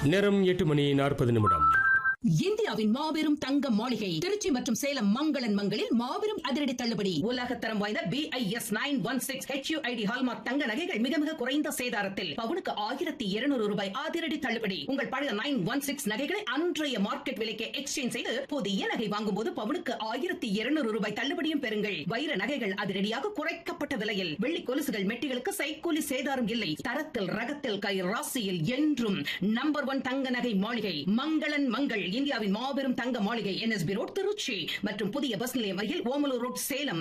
நேரம் எட்டு மணி நாற்பது நிமிடம் இந்தியாவின் மாபெரும் தங்க மாளிகை திருச்சி மற்றும் சேலம் மங்களன் மங்களில் மாபெரும் அதிரடி தள்ளுபடி உலகத்தரம் வாய்ந்த B I S nine one six HUID hallmark தங்க நகைகள் மிக மிக குறைந்த சேதாரத்தில் பவுனுக்கு ஆயிரத்தி இருநூறு ரூபாய் அதிரடி தள்ளுபடி உங்கள் பழைய நைன் ஒன் சிக்ஸ் நகைகளை அன்றைய மார்க்கெட் விலைக்கு எக்ஸ்சேஞ்ச் செய்து புதிய நகை வாங்கும் போது பவுனுக்கு ஆயிரத்தி இருநூறு ரூபாய் தள்ளுபடியும் பெறுங்கள் வைர நகைகள் அதிரடியாக குறைக்கப்பட்ட விலையில் வெள்ளி கொலுசுகள் மெட்டிகளுக்கு சைக்கூலி சேதாரம் இல்லை தரத்தில் ரகத்தில் கை ராசியில் என்றும் நம்பர் ஒன் தங்க நகை மாளிகை மங்களன் மங்கள் இந்தியாவின் மாபெரும் தங்க மாளிகை என்எஸ்பி ரோட் திருச்சி மற்றும் புதிய பஸ் நிலையம் அருகில் ஓமலூர் ரோட் சேலம்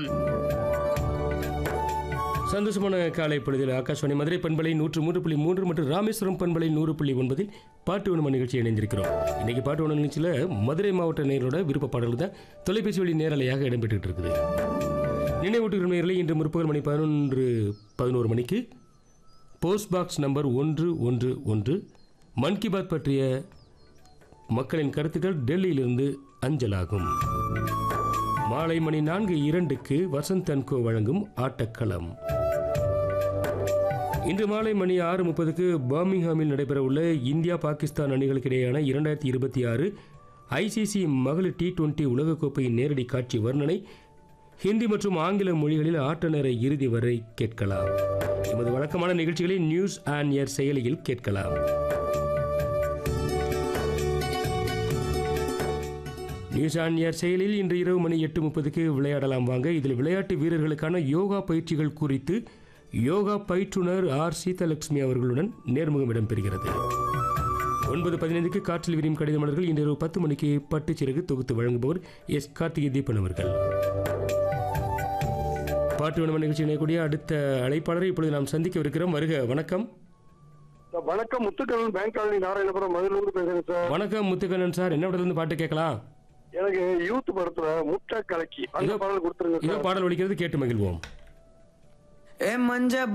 சந்தோஷமான காலை பொழுதில் ஆகாஷ்வாணி மதுரை பண்பலை நூற்று மூன்று புள்ளி மூன்று மற்றும் ராமேஸ்வரம் பண்பலை நூறு புள்ளி ஒன்பதில் பாட்டு உணவு நிகழ்ச்சி இணைந்திருக்கிறோம் இன்னைக்கு பாட்டு உணவு நிகழ்ச்சியில் மதுரை மாவட்ட நேயரோட விருப்ப பாடல்கள் தான் தொலைபேசி வழி நேரலையாக இடம்பெற்றுட்டு இருக்குது நினைவூட்டுகிற நேரில் இன்று முற்பகல் மணி பதினொன்று பதினோரு மணிக்கு போஸ்ட் பாக்ஸ் நம்பர் ஒன்று ஒன்று ஒன்று மன் கி பாத் பற்றிய மக்களின் கருத்துக்கள் டெல்லியிலிருந்து அஞ்சலாகும் மாலை மணி நான்கு இரண்டுக்கு வசந்த் அன்கோ வழங்கும் ஆட்டக்களம் இன்று மாலை மணி ஆறு முப்பதுக்கு பர்மிங்ஹாமில் நடைபெறவுள்ள இந்தியா பாகிஸ்தான் அணிகளுக்கு இடையேயான இரண்டாயிரத்தி இருபத்தி ஆறு ஐசிசி மகளிர் டி டுவெண்டி உலகக்கோப்பையின் நேரடி காட்சி வர்ணனை ஹிந்தி மற்றும் ஆங்கில மொழிகளில் ஆட்ட நேர இறுதி வரை கேட்கலாம் எமது வழக்கமான நிகழ்ச்சிகளை நியூஸ் ஆன் ஏர் செயலியில் கேட்கலாம் நியூஸ் ஆன் ஏர் செயலில் இன்று இரவு மணி எட்டு முப்பதுக்கு விளையாடலாம் வாங்க இதில் விளையாட்டு வீரர்களுக்கான யோகா பயிற்சிகள் குறித்து யோகா பயிற்றுனர் ஆர் சீதலட்சுமி அவர்களுடன் நேர்முகம் இடம்பெறுகிறது ஒன்பது பதினைந்துக்கு காற்றில் விரியும் கடித மலர்கள் இன்று இரவு பத்து மணிக்கு பட்டுச் சிறகு தொகுத்து வழங்குபவர் எஸ் கார்த்திகை தீபன் அவர்கள் பாட்டு வனம நிகழ்ச்சி இணையக்கூடிய அடுத்த அழைப்பாளரை இப்பொழுது நாம் சந்திக்கவிருக்கிறோம் வருக வணக்கம் சார், வணக்கம் முத்துக்கண்ணன் பேங்க் காலனி நாராயணபுரம் மதுரிலிருந்து பேசுறேன் சார் வணக்கம் முத்துக்கண்ணன் சார் என்ன இருந்து பாட்டு கேட்கலாம் எனக்கு யூத் படத்துல முட்டை கலக்கி அந்த இதோ- பாடல் கொடுத்துருங்க இதோ சார் பாடல் ஒலிக்கிறது கேட்டு மகிழ்வோம் ए मंजा